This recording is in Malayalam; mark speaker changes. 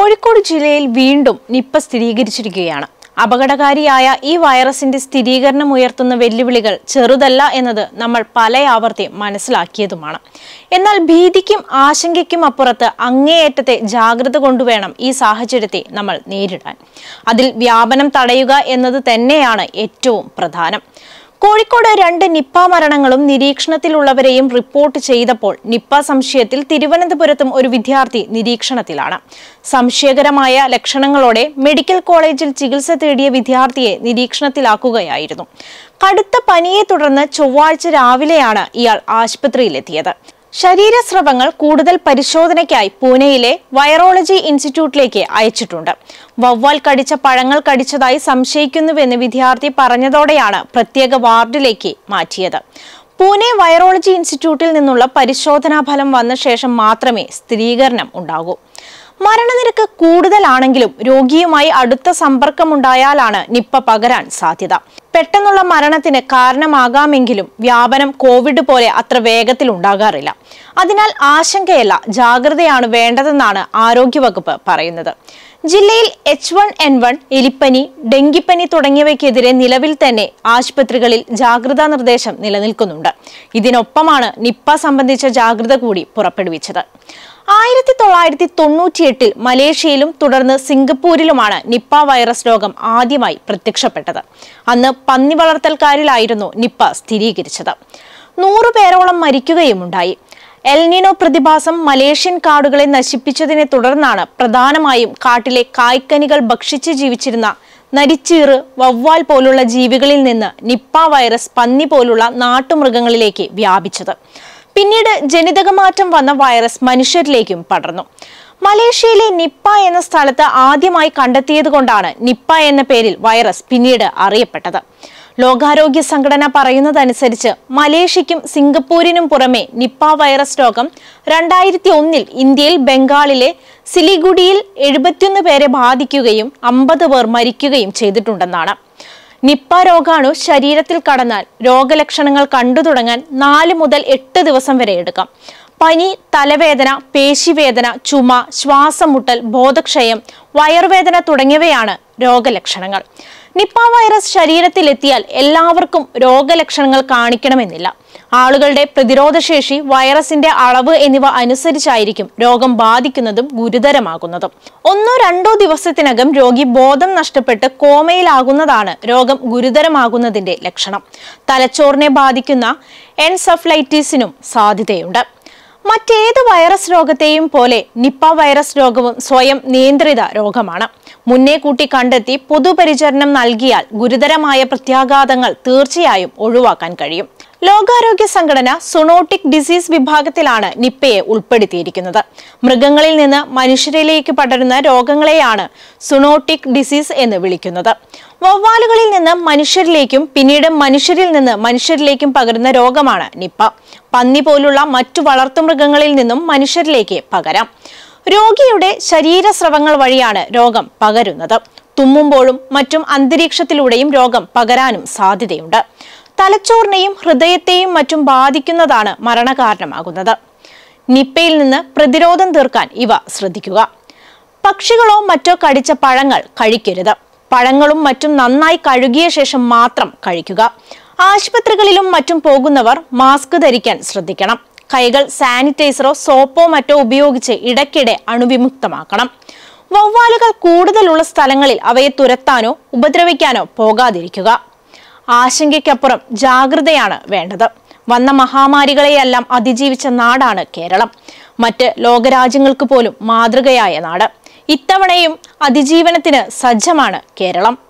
Speaker 1: കോഴിക്കോട് ജില്ലയിൽ വീണ്ടും നിപ്പ സ്ഥിരീകരിച്ചിരിക്കുകയാണ് അപകടകാരിയായ ഈ വൈറസിന്റെ സ്ഥിരീകരണം ഉയർത്തുന്ന വെല്ലുവിളികൾ ചെറുതല്ല എന്നത് നമ്മൾ പല ആവർത്തി മനസ്സിലാക്കിയതുമാണ് എന്നാൽ ഭീതിക്കും ആശങ്കയ്ക്കും അപ്പുറത്ത് അങ്ങേയറ്റത്തെ ജാഗ്രത കൊണ്ടുവേണം ഈ സാഹചര്യത്തെ നമ്മൾ നേരിടാൻ അതിൽ വ്യാപനം തടയുക എന്നത് തന്നെയാണ് ഏറ്റവും പ്രധാനം കോഴിക്കോട് രണ്ട് നിപ്പ മരണങ്ങളും നിരീക്ഷണത്തിലുള്ളവരെയും റിപ്പോർട്ട് ചെയ്തപ്പോൾ നിപ്പ സംശയത്തിൽ തിരുവനന്തപുരത്തും ഒരു വിദ്യാർത്ഥി നിരീക്ഷണത്തിലാണ് സംശയകരമായ ലക്ഷണങ്ങളോടെ മെഡിക്കൽ കോളേജിൽ ചികിത്സ തേടിയ വിദ്യാർത്ഥിയെ നിരീക്ഷണത്തിലാക്കുകയായിരുന്നു കടുത്ത പനിയെ തുടർന്ന് ചൊവ്വാഴ്ച രാവിലെയാണ് ഇയാൾ ആശുപത്രിയിലെത്തിയത് ശരീരസ്രവങ്ങൾ കൂടുതൽ പരിശോധനയ്ക്കായി പൂനെയിലെ വൈറോളജി ഇൻസ്റ്റിറ്റ്യൂട്ടിലേക്ക് അയച്ചിട്ടുണ്ട് വവ്വാൽ കടിച്ച പഴങ്ങൾ കടിച്ചതായി സംശയിക്കുന്നുവെന്ന് വിദ്യാർത്ഥി പറഞ്ഞതോടെയാണ് പ്രത്യേക വാർഡിലേക്ക് മാറ്റിയത് പൂനെ വൈറോളജി ഇൻസ്റ്റിറ്റ്യൂട്ടിൽ നിന്നുള്ള പരിശോധനാ ഫലം വന്ന ശേഷം മാത്രമേ സ്ഥിരീകരണം ഉണ്ടാകൂ മരണനിരക്ക് കൂടുതലാണെങ്കിലും രോഗിയുമായി അടുത്ത സമ്പർക്കമുണ്ടായാലാണ് നിപ്പ പകരാൻ സാധ്യത പെട്ടെന്നുള്ള മരണത്തിന് കാരണമാകാമെങ്കിലും വ്യാപനം കോവിഡ് പോലെ അത്ര വേഗത്തിൽ ഉണ്ടാകാറില്ല അതിനാൽ ആശങ്കയല്ല ജാഗ്രതയാണ് വേണ്ടതെന്നാണ് ആരോഗ്യവകുപ്പ് പറയുന്നത് ജില്ലയിൽ എച്ച് വൺ എൻ വൺ എലിപ്പനി ഡെങ്കിപ്പനി തുടങ്ങിയവയ്ക്കെതിരെ നിലവിൽ തന്നെ ആശുപത്രികളിൽ ജാഗ്രതാ നിർദ്ദേശം നിലനിൽക്കുന്നുണ്ട് ഇതിനൊപ്പമാണ് നിപ്പ സംബന്ധിച്ച ജാഗ്രത കൂടി പുറപ്പെടുവിച്ചത് ആയിരത്തി തൊള്ളായിരത്തി തൊണ്ണൂറ്റിയെട്ടിൽ മലേഷ്യയിലും തുടർന്ന് സിംഗപ്പൂരിലുമാണ് നിപ്പ വൈറസ് രോഗം ആദ്യമായി പ്രത്യക്ഷപ്പെട്ടത് അന്ന് പന്നി വളർത്തൽക്കാരിലായിരുന്നു നിപ്പ സ്ഥിരീകരിച്ചത് നൂറു പേരോളം മരിക്കുകയുമുണ്ടായി എൽനിനോ പ്രതിഭാസം മലേഷ്യൻ കാടുകളെ നശിപ്പിച്ചതിനെ തുടർന്നാണ് പ്രധാനമായും കാട്ടിലെ കായ്ക്കനികൾ ഭക്ഷിച്ച് ജീവിച്ചിരുന്ന നരിച്ചീറ് വവ്വാൽ പോലുള്ള ജീവികളിൽ നിന്ന് നിപ്പ വൈറസ് പന്നി പോലുള്ള നാട്ടുമൃഗങ്ങളിലേക്ക് വ്യാപിച്ചത് പിന്നീട് ജനിതകമാറ്റം വന്ന വൈറസ് മനുഷ്യരിലേക്കും പടർന്നു മലേഷ്യയിലെ നിപ്പ എന്ന സ്ഥലത്ത് ആദ്യമായി കണ്ടെത്തിയതുകൊണ്ടാണ് നിപ്പ എന്ന പേരിൽ വൈറസ് പിന്നീട് അറിയപ്പെട്ടത് ലോകാരോഗ്യ സംഘടന പറയുന്നതനുസരിച്ച് മലേഷ്യയ്ക്കും സിംഗപ്പൂരിനും പുറമെ നിപ്പ വൈറസ് രോഗം രണ്ടായിരത്തി ഒന്നിൽ ഇന്ത്യയിൽ ബംഗാളിലെ സിലിഗുഡിയിൽ എഴുപത്തിയൊന്ന് പേരെ ബാധിക്കുകയും അമ്പത് പേർ മരിക്കുകയും ചെയ്തിട്ടുണ്ടെന്നാണ് നിപ്പ രോഗാണു ശരീരത്തിൽ കടന്നാൽ രോഗലക്ഷണങ്ങൾ കണ്ടു തുടങ്ങാൻ നാല് മുതൽ എട്ട് ദിവസം വരെ എടുക്കാം പനി തലവേദന പേശിവേദന ചുമ ശ്വാസമുട്ടൽ ബോധക്ഷയം വയറുവേദന തുടങ്ങിയവയാണ് രോഗലക്ഷണങ്ങൾ നിപ്പ വൈറസ് ശരീരത്തിലെത്തിയാൽ എല്ലാവർക്കും രോഗലക്ഷണങ്ങൾ കാണിക്കണമെന്നില്ല ആളുകളുടെ പ്രതിരോധശേഷി വൈറസിന്റെ അളവ് എന്നിവ അനുസരിച്ചായിരിക്കും രോഗം ബാധിക്കുന്നതും ഗുരുതരമാകുന്നതും ഒന്നോ രണ്ടോ ദിവസത്തിനകം രോഗി ബോധം നഷ്ടപ്പെട്ട് കോമയിലാകുന്നതാണ് രോഗം ഗുരുതരമാകുന്നതിന്റെ ലക്ഷണം തലച്ചോറിനെ ബാധിക്കുന്ന എൻസഫ്ലൈറ്റിസിനും സാധ്യതയുണ്ട് മറ്റേത് വൈറസ് രോഗത്തെയും പോലെ നിപ്പ വൈറസ് രോഗവും സ്വയം നിയന്ത്രിത രോഗമാണ് മുന്നേ കൂട്ടി കണ്ടെത്തി പൊതുപരിചരണം നൽകിയാൽ ഗുരുതരമായ പ്രത്യാഘാതങ്ങൾ തീർച്ചയായും ഒഴിവാക്കാൻ കഴിയും ലോകാരോഗ്യ സംഘടന സുണോട്ടിക് ഡിസീസ് വിഭാഗത്തിലാണ് നിപ്പയെ ഉൾപ്പെടുത്തിയിരിക്കുന്നത് മൃഗങ്ങളിൽ നിന്ന് മനുഷ്യരിലേക്ക് പടരുന്ന രോഗങ്ങളെയാണ് സുണോട്ടിക് ഡിസീസ് എന്ന് വിളിക്കുന്നത് വവ്വാലുകളിൽ നിന്ന് മനുഷ്യരിലേക്കും പിന്നീട് മനുഷ്യരിൽ നിന്ന് മനുഷ്യരിലേക്കും പകരുന്ന രോഗമാണ് നിപ്പ പന്നി പോലുള്ള മറ്റു വളർത്തുമൃഗങ്ങളിൽ നിന്നും മനുഷ്യരിലേക്ക് പകരാം രോഗിയുടെ ശരീരസ്രവങ്ങൾ വഴിയാണ് രോഗം പകരുന്നത് തുമ്മുമ്പോഴും മറ്റും അന്തരീക്ഷത്തിലൂടെയും രോഗം പകരാനും സാധ്യതയുണ്ട് തലച്ചോറിനെയും ഹൃദയത്തെയും മറ്റും ബാധിക്കുന്നതാണ് മരണകാരണമാകുന്നത് നിപ്പയിൽ നിന്ന് പ്രതിരോധം തീർക്കാൻ ഇവ ശ്രദ്ധിക്കുക പക്ഷികളോ മറ്റോ കടിച്ച പഴങ്ങൾ കഴിക്കരുത് പഴങ്ങളും മറ്റും നന്നായി കഴുകിയ ശേഷം മാത്രം കഴിക്കുക ആശുപത്രികളിലും മറ്റും പോകുന്നവർ മാസ്ക് ധരിക്കാൻ ശ്രദ്ധിക്കണം കൈകൾ സാനിറ്റൈസറോ സോപ്പോ മറ്റോ ഉപയോഗിച്ച് ഇടയ്ക്കിടെ അണുവിമുക്തമാക്കണം വവ്വാലുകൾ കൂടുതലുള്ള സ്ഥലങ്ങളിൽ അവയെ തുരത്താനോ ഉപദ്രവിക്കാനോ പോകാതിരിക്കുക ആശങ്കയ്ക്കപ്പുറം ജാഗ്രതയാണ് വേണ്ടത് വന്ന മഹാമാരികളെയെല്ലാം അതിജീവിച്ച നാടാണ് കേരളം മറ്റ് ലോകരാജ്യങ്ങൾക്ക് പോലും മാതൃകയായ നാട് ഇത്തവണയും അതിജീവനത്തിന് സജ്ജമാണ് കേരളം